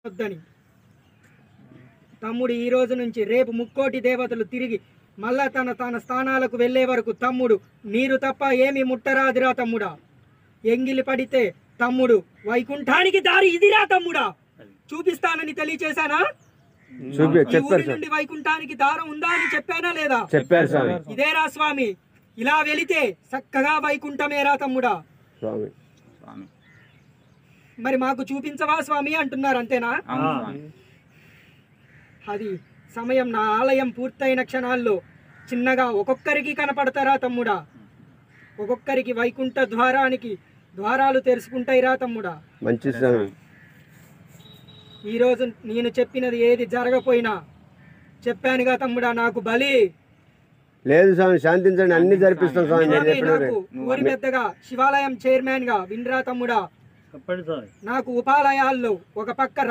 వద్దని తమ్ముడు ఈ రోజు నుంచి రేపు ముక్కోటి దేవతలు తిరిగి మళ్ళా తన తన స్థానాలకు వెళ్ళే వరకు తమ్ముడు నీరు తప్ప ఏమి ముట్టరాదురా తమ్ముడా ఎంగిలి పడితే తమ్ముడు వైకుంఠానికి దారి ఇదిరా తమ్ముడా చూపిస్తానని తెలియచేశానా చూపి ఈ చెప్పారు ఊరి సార్ నుండి వైకుంఠానికి దారం ఉందా అని చెప్పానా లేదా చెప్పారు స్వామి ఇదేరా స్వామి ఇలా వెళితే చక్కగా వైకుంఠమేరా తమ్ముడా స్వామి స్వామి మరి మాకు చూపించవా స్వామి అంటున్నారు అంతేనా అవును స్వామి అది సమయం నా ఆలయం పూర్తయిన క్షణాల్లో చిన్నగా ఒక్కొక్కరికి కనపడతారా తమ్ముడా ఒక్కొక్కరికి వైకుంఠ ద్వారానికి ద్వారాలు తెరుచుకుంటాయిరా తమ్ముడా మంచి స్వామి ఈరోజు నేను చెప్పినది ఏది జరగపోయినా చెప్పానుగా తమ్ముడా నాకు బలి లేదు స్వామి శాంతించండి అన్ని జరిపిస్తాం స్వామి మీరు స్వామి, చెప్పినవి నాకు ఊరి పెద్దగా శివాలయం చైర్మన్ గా వినరా తమ్ముడా చెప్పండి సార్ నాకు ఉపాలయాల్లో ఒక పక్క